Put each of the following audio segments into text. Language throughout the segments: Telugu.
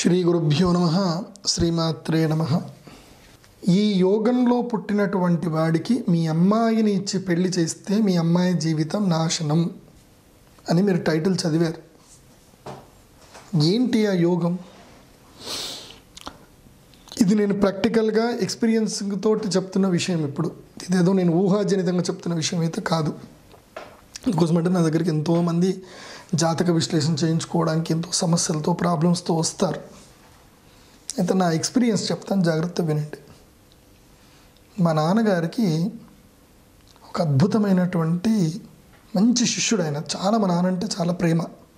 శ్రీ గురుభ్యో నమ శ్రీమాత్రే నమ ఈ యోగంలో పుట్టినటువంటి వాడికి మీ అమ్మాయిని ఇచ్చి పెళ్లి చేస్తే మీ అమ్మాయి జీవితం నాశనం అని మీరు టైటిల్ చదివారు ఏంటి ఆ యోగం ఇది నేను ప్రాక్టికల్గా ఎక్స్పీరియన్స్ తోటి చెప్తున్న విషయం ఇప్పుడు ఇదేదో నేను ఊహాజనితంగా చెప్తున్న విషయం అయితే కాదు కోసమంటే నా దగ్గరికి ఎంతోమంది జాతక విశ్లేషణ చేయించుకోవడానికి ఎంతో సమస్యలతో ప్రాబ్లమ్స్తో వస్తారు అయితే నా ఎక్స్పీరియన్స్ చెప్తాను జాగ్రత్త వినండి మా నాన్నగారికి ఒక అద్భుతమైనటువంటి మంచి శిష్యుడు ఆయన చాలా మా నాన్న అంటే చాలా ప్రేమ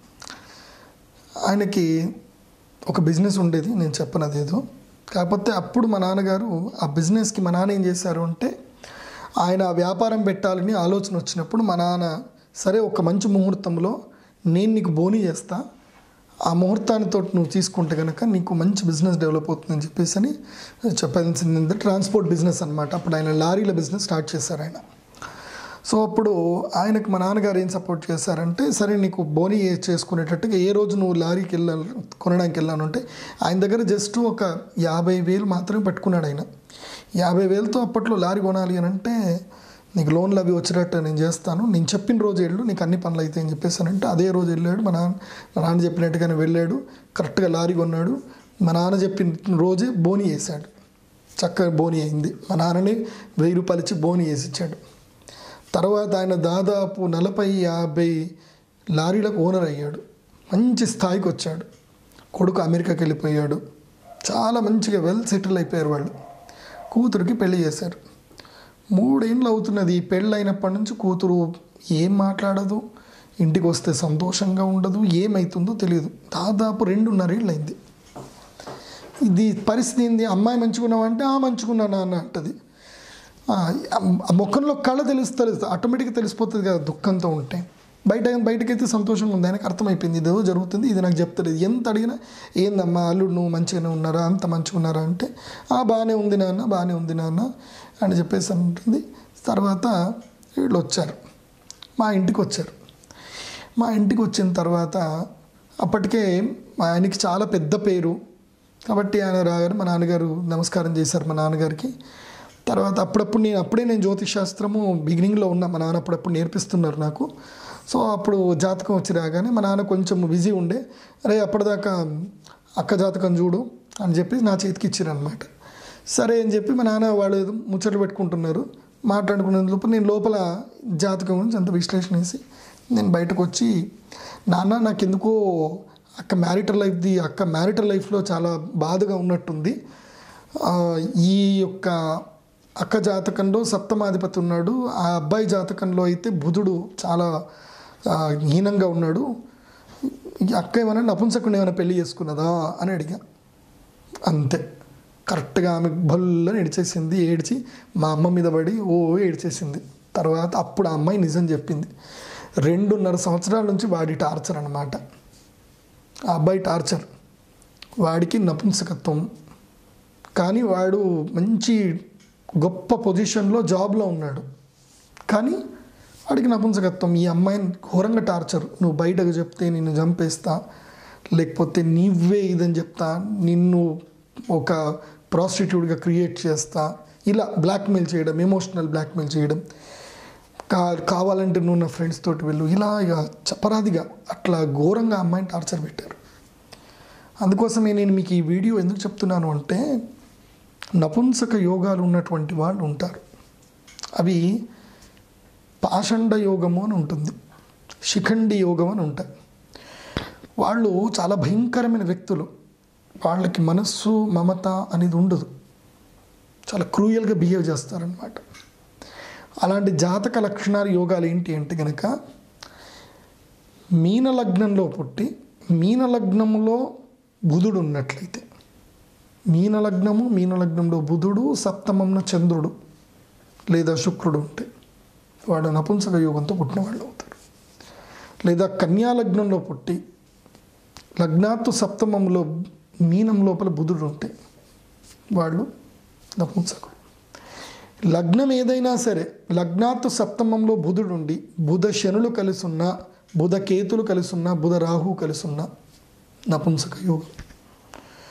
ఆయనకి ఒక బిజినెస్ ఉండేది నేను చెప్పను అదేదో కాకపోతే అప్పుడు మా నాన్నగారు ఆ బిజినెస్కి మా నాన్న ఏం చేశారు అంటే ఆయన ఆ వ్యాపారం పెట్టాలని ఆలోచన వచ్చినప్పుడు మా నాన్న సరే ఒక మంచి ముహూర్తంలో నేను నీకు బోనీ చేస్తా ఆ ముహూర్తానితో నువ్వు తీసుకుంటే కనుక నీకు మంచి బిజినెస్ డెవలప్ అవుతుందని చెప్పేసి అని చెప్పాల్సింది ట్రాన్స్పోర్ట్ బిజినెస్ అనమాట అప్పుడు ఆయన లారీల బిజినెస్ స్టార్ట్ చేశారు ఆయన సో అప్పుడు ఆయనకు మా నాన్నగారు ఏం సపోర్ట్ చేశారంటే సరే నీకు బోనీ చేసుకునేటట్టుగా ఏ రోజు నువ్వు లారీకి వెళ్ళాలి కొనడానికి వెళ్ళాను అంటే ఆయన దగ్గర జస్ట్ ఒక యాభై వేలు మాత్రమే పెట్టుకున్నాడు ఆయన యాభై వేలతో అప్పట్లో లారీ కొనాలి అని అంటే నీకు లోన్లు అవి వచ్చేటట్టు నేను చేస్తాను నేను చెప్పిన రోజు వెళ్ళు నీకు అన్ని పనులు అయితే అని చెప్పేసానంటే అదే రోజు వెళ్ళాడు మా నాన్న మా నాన్న చెప్పినట్టుగానే వెళ్ళాడు కరెక్ట్గా లారీ కొన్నాడు మా నాన్న చెప్పిన రోజే బోనీ వేసాడు చక్కగా బోనీ అయింది మా నాన్నని వెయ్యి రూపాయలు ఇచ్చి బోనీ వేసి ఇచ్చాడు తర్వాత ఆయన దాదాపు నలభై యాభై లారీలకు ఓనర్ అయ్యాడు మంచి స్థాయికి వచ్చాడు కొడుకు అమెరికాకి వెళ్ళిపోయాడు చాలా మంచిగా వెల్ సెటిల్ అయిపోయారు వాళ్ళు కూతురికి పెళ్లి చేశారు మూడేళ్ళు అవుతున్నది ఈ పెళ్ళి అయినప్పటి నుంచి కూతురు ఏం మాట్లాడదు ఇంటికి వస్తే సంతోషంగా ఉండదు ఏమవుతుందో తెలియదు దాదాపు రెండున్నరేళ్ళు అయింది ఇది పరిస్థితి ఏంది అమ్మాయి మంచుకున్నావంటే ఆ మంచుకున్నానా అని అంటది ఆ ఆ ముఖంలో కళ తెలుస్తుంది ఆటోమేటిక్గా తెలిసిపోతుంది కదా దుఃఖంతో ఉంటే బయట బయటకైతే సంతోషంగా ఉంది ఆయనకు అర్థమైపోయింది ఇదేదో జరుగుతుంది ఇది నాకు చెప్తలేదు ఎంత అడిగినా ఏందమ్మా అల్లుడు నువ్వు మంచిగానే ఉన్నారా అంత మంచిగా ఉన్నారా అంటే ఆ బాగానే ఉంది నాన్న బాగానే ఉంది నాన్న అని చెప్పేసి అంటుంది తర్వాత వీళ్ళు వచ్చారు మా ఇంటికి వచ్చారు మా ఇంటికి వచ్చిన తర్వాత అప్పటికే మా ఆయనకి చాలా పెద్ద పేరు కాబట్టి ఆయన రాగారు మా నాన్నగారు నమస్కారం చేశారు మా నాన్నగారికి తర్వాత అప్పుడప్పుడు నేను అప్పుడే నేను జ్యోతిష్ శాస్త్రము బిగినింగ్లో ఉన్నా మా నాన్న అప్పుడప్పుడు నేర్పిస్తున్నారు నాకు సో అప్పుడు జాతకం వచ్చి రాగానే మా నాన్న కొంచెం బిజీ ఉండే అరే అప్పటిదాకా అక్క జాతకం చూడు అని చెప్పి నా చేతికి ఇచ్చారు అనమాట సరే అని చెప్పి మా నాన్న వాళ్ళు ఏదో ముచ్చట్లు పెట్టుకుంటున్నారు మాట్లాడుకునే లోపల నేను లోపల జాతకం గురించి అంత విశ్లేషణ వేసి నేను బయటకు వచ్చి నాన్న నాకు ఎందుకో అక్క మ్యారిటల్ లైఫ్ది అక్క మ్యారిటల్ లైఫ్లో చాలా బాధగా ఉన్నట్టుంది ఆ, ఈ యొక్క అక్క జాతకంలో సప్తమాధిపతి ఉన్నాడు ఆ అబ్బాయి జాతకంలో అయితే బుధుడు చాలా ఆ, హీనంగా ఉన్నాడు ఈ అక్క ఏమైనా నపుంసకుని ఏమైనా పెళ్లి చేసుకున్నదా అని అడిగా అంతే కరెక్ట్గా ఆమె భల్లని ఏడ్చేసింది ఏడ్చి మా అమ్మ మీద పడి ఓ ఏడ్చేసింది తర్వాత అప్పుడు ఆ అమ్మాయి నిజం చెప్పింది రెండున్నర సంవత్సరాల నుంచి వాడి టార్చర్ అన్నమాట ఆ అబ్బాయి టార్చర్ వాడికి నపుంసకత్వం కానీ వాడు మంచి గొప్ప పొజిషన్లో జాబ్లో ఉన్నాడు కానీ వాడికి నపుంసకత్వం ఈ అమ్మాయిని ఘోరంగా టార్చర్ నువ్వు బయటకు చెప్తే నిన్ను చంపేస్తా లేకపోతే నీవే ఇదని చెప్తా నిన్ను ఒక ప్రాస్టిట్యూట్గా క్రియేట్ చేస్తా ఇలా బ్లాక్మెయిల్ చేయడం ఎమోషనల్ బ్లాక్మెయిల్ చేయడం కా కావాలంటే నువ్వు నా ఫ్రెండ్స్ తోటి వెళ్ళు ఇలా ఇక చపరాదిగా అట్లా ఘోరంగా అమ్మాయిని టార్చర్ పెట్టారు అందుకోసమే నేను మీకు ఈ వీడియో ఎందుకు చెప్తున్నాను అంటే నపుంసక యోగాలు ఉన్నటువంటి వాళ్ళు ఉంటారు అవి పాషండ యోగము అని ఉంటుంది శిఖండి యోగం అని ఉంటాయి వాళ్ళు చాలా భయంకరమైన వ్యక్తులు వాళ్ళకి మనస్సు మమత అనేది ఉండదు చాలా క్రూయల్గా బిహేవ్ చేస్తారనమాట అలాంటి జాతక లక్షణాలు యోగాలు ఏంటి అంటే కనుక మీన లగ్నంలో పుట్టి మీన లగ్నంలో బుధుడు ఉన్నట్లయితే మీన లగ్నము మీన లగ్నంలో బుధుడు సప్తమంన చంద్రుడు లేదా శుక్రుడు ఉంటే వాడు నపుంసక యోగంతో పుట్టిన వాళ్ళు అవుతారు లేదా కన్యా లగ్నంలో పుట్టి లగ్నాత్తు సప్తమంలో మీనం లోపల బుధుడు ఉంటే వాళ్ళు నపుంసకుడు లగ్నం ఏదైనా సరే లగ్నాత్తు సప్తమంలో బుధుడు ఉండి బుధ శనులు కలిసి ఉన్నా బుధ కేతులు కలిసి ఉన్నా బుధ రాహు కలిసి ఉన్నా నపుంసక యోగం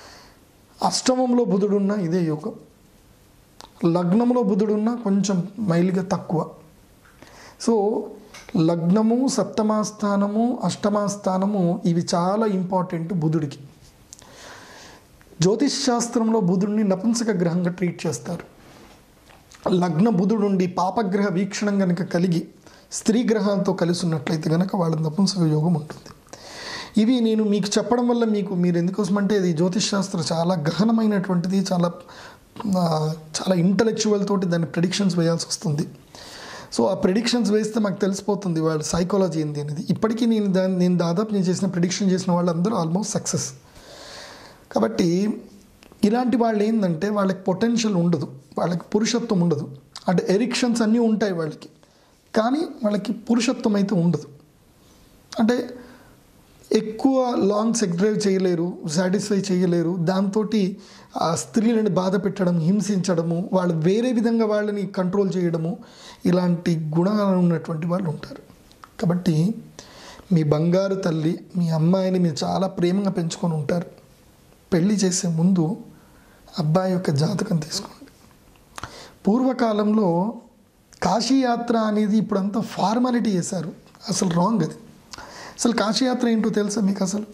అష్టమంలో బుధుడున్న ఇదే యోగం లగ్నంలో బుధుడున్న కొంచెం మైలుగా తక్కువ సో లగ్నము సప్తమాస్థానము అష్టమాస్థానము ఇవి చాలా ఇంపార్టెంట్ బుధుడికి జ్యోతిష్ శాస్త్రంలో బుధుడిని నపుంసక గ్రహంగా ట్రీట్ చేస్తారు లగ్న బుధుడుండి పాపగ్రహ వీక్షణం కనుక కలిగి స్త్రీ గ్రహాలతో కలిసి ఉన్నట్లయితే కనుక వాళ్ళ నపుంసక యోగం ఉంటుంది ఇవి నేను మీకు చెప్పడం వల్ల మీకు మీరు ఎందుకోసం అంటే ఇది జ్యోతిష్ శాస్త్రం చాలా గహనమైనటువంటిది చాలా ఆ, చాలా ఇంటలెక్చువల్ తోటి దాన్ని ప్రెడిక్షన్స్ వేయాల్సి వస్తుంది సో ఆ ప్రిడిక్షన్స్ వేస్తే మాకు తెలిసిపోతుంది వాళ్ళ సైకాలజీ ఏంది అనేది ఇప్పటికీ నేను దాన్ని నేను దాదాపు నేను చేసిన ప్రిడిక్షన్ చేసిన వాళ్ళందరూ ఆల్మోస్ట్ సక్సెస్ కాబట్టి ఇలాంటి వాళ్ళు ఏంటంటే వాళ్ళకి పొటెన్షియల్ ఉండదు వాళ్ళకి పురుషత్వం ఉండదు అంటే ఎరిక్షన్స్ అన్నీ ఉంటాయి వాళ్ళకి కానీ వాళ్ళకి పురుషత్వం అయితే ఉండదు అంటే ఎక్కువ లాంగ్ సెక్ డ్రైవ్ చేయలేరు సాటిస్ఫై చేయలేరు దాంతో ఆ స్త్రీలను బాధ పెట్టడం హింసించడము వాళ్ళు వేరే విధంగా వాళ్ళని కంట్రోల్ చేయడము ఇలాంటి గుణాలు ఉన్నటువంటి వాళ్ళు ఉంటారు కాబట్టి మీ బంగారు తల్లి మీ అమ్మాయిని మీరు చాలా ప్రేమగా పెంచుకొని ఉంటారు పెళ్లి చేసే ముందు అబ్బాయి యొక్క జాతకం తీసుకోండి పూర్వకాలంలో కాశీయాత్ర అనేది ఇప్పుడంతా ఫార్మాలిటీ చేశారు అసలు రాంగ్ అది అసలు కాశీయాత్ర ఏంటో తెలుసా మీకు అసలు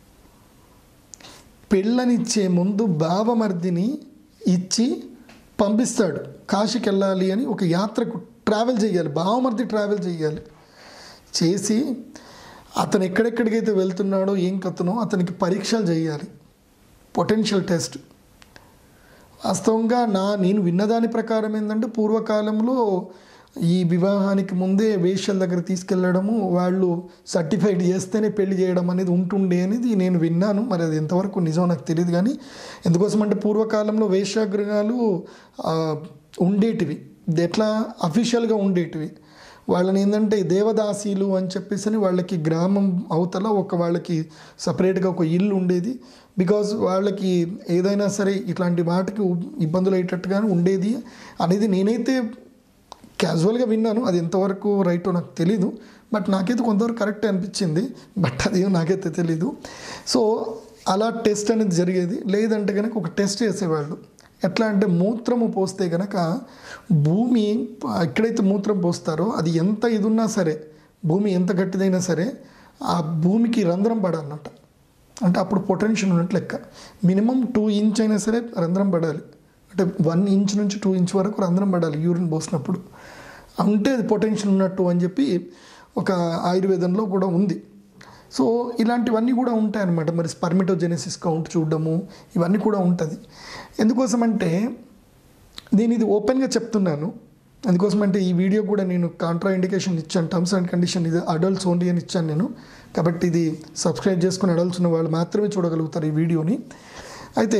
పెళ్ళనిచ్చే ముందు బావమర్దిని ఇచ్చి పంపిస్తాడు కాశీకి వెళ్ళాలి అని ఒక యాత్రకు ట్రావెల్ చేయాలి బావమర్ది ట్రావెల్ చేయాలి చేసి అతను ఎక్కడెక్కడికైతే వెళ్తున్నాడో ఏం కథనో అతనికి పరీక్షలు చేయాలి పొటెన్షియల్ టెస్ట్ వాస్తవంగా నా నేను విన్నదాని ప్రకారం ఏంటంటే పూర్వకాలంలో ఈ వివాహానికి ముందే వేష్యల దగ్గర తీసుకెళ్ళడము వాళ్ళు సర్టిఫైడ్ చేస్తేనే పెళ్లి చేయడం అనేది ఉంటుండే అనేది నేను విన్నాను మరి అది ఎంతవరకు నిజం నాకు తెలియదు కానీ ఎందుకోసం అంటే పూర్వకాలంలో వేశ్యాగృహాలు ఆ, ఉండేటివి ఇది ఎట్లా అఫీషియల్గా ఉండేటివి వాళ్ళని ఏంటంటే దేవదాసీలు అని చెప్పేసి అని వాళ్ళకి గ్రామం అవతల ఒక వాళ్ళకి సపరేట్గా ఒక ఇల్లు ఉండేది బికాజ్ వాళ్ళకి ఏదైనా సరే ఇట్లాంటి వాటికి ఇబ్బందులు అయ్యేటట్టుగానే ఉండేది అనేది నేనైతే క్యాజువల్గా విన్నాను అది ఎంతవరకు రైటో నాకు తెలీదు బట్ నాకైతే కొంతవరకు కరెక్ట్ అనిపించింది బట్ అది నాకైతే తెలీదు సో అలా టెస్ట్ అనేది జరిగేది లేదంటే కనుక ఒక టెస్ట్ చేసేవాళ్ళు ఎట్లా అంటే మూత్రము పోస్తే కనుక భూమి ఎక్కడైతే మూత్రం పోస్తారో అది ఎంత ఇది ఉన్నా సరే భూమి ఎంత గట్టిదైనా సరే ఆ భూమికి రంధ్రం పడాలన్నమాట అంటే అప్పుడు పొటెన్షియల్ ఉన్నట్లు లెక్క మినిమం టూ ఇంచ్ అయినా సరే రంధ్రం పడాలి అంటే వన్ ఇంచ్ నుంచి టూ ఇంచ్ వరకు రంధ్రం పడాలి యూరిన్ పోసినప్పుడు అంటే అది పొటెన్షియల్ ఉన్నట్టు అని చెప్పి ఒక ఆయుర్వేదంలో కూడా ఉంది సో ఇలాంటివన్నీ కూడా ఉంటాయి అన్నమాట మరి స్పర్మిటోజెనసిస్ కౌంట్ చూడడము ఇవన్నీ కూడా ఉంటుంది ఎందుకోసమంటే నేను ఇది ఓపెన్గా చెప్తున్నాను అందుకోసం అంటే ఈ వీడియో కూడా నేను కాంట్రా ఇండికేషన్ ఇచ్చాను టర్మ్స్ అండ్ కండిషన్ ఇది అడల్ట్స్ ఓన్లీ అని ఇచ్చాను నేను కాబట్టి ఇది సబ్స్క్రైబ్ చేసుకుని అడల్ట్స్ ఉన్న వాళ్ళు మాత్రమే చూడగలుగుతారు ఈ వీడియోని అయితే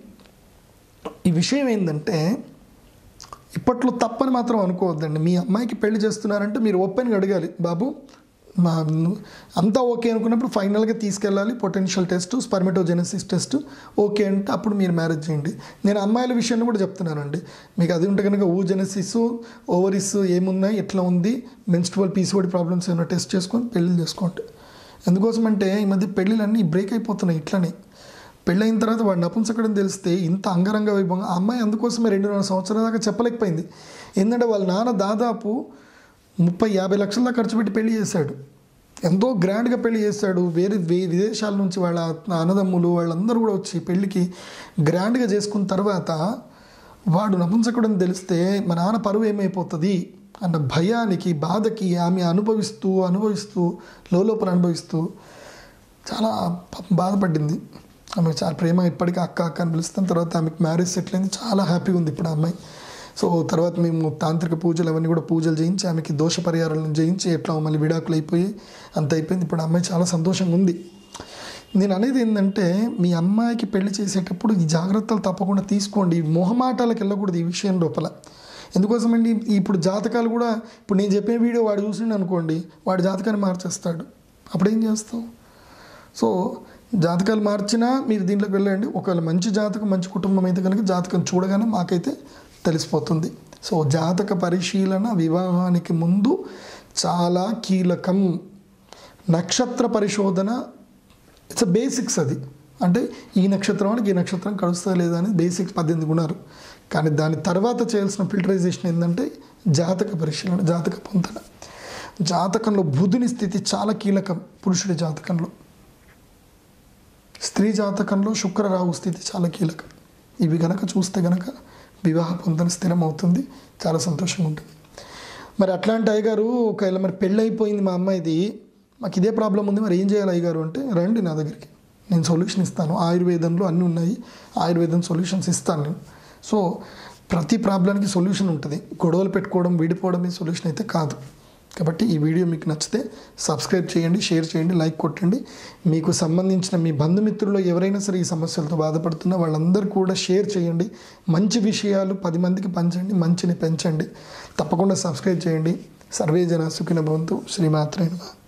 ఈ విషయం ఏంటంటే ఇప్పట్లో తప్పని మాత్రం అనుకోవద్దండి మీ అమ్మాయికి పెళ్లి చేస్తున్నారంటే మీరు ఓపెన్గా అడగాలి బాబు మా అంతా ఓకే అనుకున్నప్పుడు ఫైనల్గా తీసుకెళ్ళాలి potential test spermatogenesis test okay అంటే అప్పుడు మీరు మ్యారేజ్ చేయండి నేను అమ్మాయిల విషయాన్ని కూడా చెప్తున్నానండి మీకు అది ఉంటే కనుక ఊజెనసిస్ ఓవరిస్ ఏమున్నాయి ఎట్లా ఉంది మెన్స్ట్రువల్ పీసీఓడి ప్రాబ్లమ్స్ ఏమైనా టెస్ట్ చేసుకొని పెళ్ళిళ్ళు చేసుకోండి ఎందుకోసం అంటే ఈ మధ్య పెళ్ళిళ్ళన్నీ బ్రేక్ అయిపోతున్నాయి ఇట్లనే పెళ్ళైన తర్వాత వాడు నపుంసకడం తెలిస్తే ఇంత అంగరంగ వైభవంగా ఆ అమ్మాయి అందుకోసమే రెండున్నర సంవత్సరాల దాకా చెప్పలేకపోయింది ఏంటంటే వాళ్ళ నాన్న దాదాపు ముప్పై యాభై లక్షల దాకా ఖర్చు పెట్టి పెళ్లి చేశాడు ఎంతో గ్రాండ్గా పెళ్లి చేశాడు వేరే వే- విదేశాల నుంచి వాళ్ళ అన్నదమ్ములు వాళ్ళందరూ కూడా వచ్చి పెళ్ళికి గ్రాండ్గా చేసుకున్న తర్వాత వాడు నపుంసకుడని తెలిస్తే మా నాన్న పరువు ఏమైపోతుంది అన్న భయానికి బాధకి ఆమె అనుభవిస్తూ అనుభవిస్తూ లోపల అనుభవిస్తూ చాలా పాపం బాధపడింది ఆమె చాలా ప్రేమ ఇప్పటికీ అక్క అక్క అని పిలుస్తాం తర్వాత ఆమెకు మ్యారేజ్ సెటిల్ అయింది చాలా హ్యాపీగా ఉంది ఇప్పుడు ఆ అమ్మాయి సో తర్వాత మేము తాంత్రిక పూజలు అవన్నీ కూడా పూజలు చేయించి ఆమెకి దోష పరిహారాలను చేయించి ఎట్లా మళ్ళీ విడాకులు అయిపోయి అంత అయిపోయింది ఇప్పుడు ఆ అమ్మాయి చాలా సంతోషంగా ఉంది నేను అనేది ఏంటంటే మీ అమ్మాయికి పెళ్లి చేసేటప్పుడు ఈ జాగ్రత్తలు తప్పకుండా తీసుకోండి ఈ మొహమాటాలకు వెళ్ళకూడదు ఈ విషయం లోపల ఎందుకోసమండి ఇప్పుడు జాతకాలు కూడా ఇప్పుడు నేను చెప్పే వీడియో వాడు చూసిండు అనుకోండి వాడి జాతకాన్ని మార్చేస్తాడు అప్పుడేం చేస్తావు సో జాతకాలు మార్చినా మీరు దీంట్లోకి వెళ్ళండి ఒకవేళ మంచి జాతకం మంచి కుటుంబం అయితే కనుక జాతకం చూడగానే మాకైతే తెలిసిపోతుంది సో జాతక పరిశీలన వివాహానికి ముందు చాలా కీలకం నక్షత్ర పరిశోధన ఇట్స్ బేసిక్స్ అది అంటే ఈ నక్షత్రం వాళ్ళకి ఈ నక్షత్రం కలుస్తా లేదా అని బేసిక్ పద్దెనిమిది గుణాలు కానీ దాని తర్వాత చేయాల్సిన ఫిల్టరైజేషన్ ఏంటంటే జాతక పరిశీలన జాతక పొందన జాతకంలో బుధుని స్థితి చాలా కీలకం పురుషుడి జాతకంలో స్త్రీ జాతకంలో శుక్ర రాహు స్థితి చాలా కీలకం ఇవి గనక చూస్తే గనక వివాహ పొందన స్థిరం అవుతుంది చాలా సంతోషంగా ఉంటుంది మరి అట్లాంటి అయ్యగారు ఒకవేళ మరి పెళ్ళి అయిపోయింది మా అమ్మాయిది మాకు ఇదే ప్రాబ్లం ఉంది మరి ఏం చేయాలి అయ్యగారు అంటే రండి నా దగ్గరికి నేను సొల్యూషన్ ఇస్తాను ఆయుర్వేదంలో అన్నీ ఉన్నాయి ఆయుర్వేదం సొల్యూషన్స్ ఇస్తాను నేను సో ప్రతి ప్రాబ్లానికి సొల్యూషన్ ఉంటుంది గొడవలు పెట్టుకోవడం విడిపోవడమే సొల్యూషన్ అయితే కాదు కాబట్టి ఈ వీడియో మీకు నచ్చితే సబ్స్క్రైబ్ చేయండి షేర్ చేయండి లైక్ కొట్టండి మీకు సంబంధించిన మీ బంధుమిత్రుల్లో ఎవరైనా సరే ఈ సమస్యలతో బాధపడుతున్నా వాళ్ళందరూ కూడా షేర్ చేయండి మంచి విషయాలు పది మందికి పంచండి మంచిని పెంచండి తప్పకుండా సబ్స్క్రైబ్ చేయండి సర్వే జన సుఖిన భవంతు శ్రీమాత్రే నమః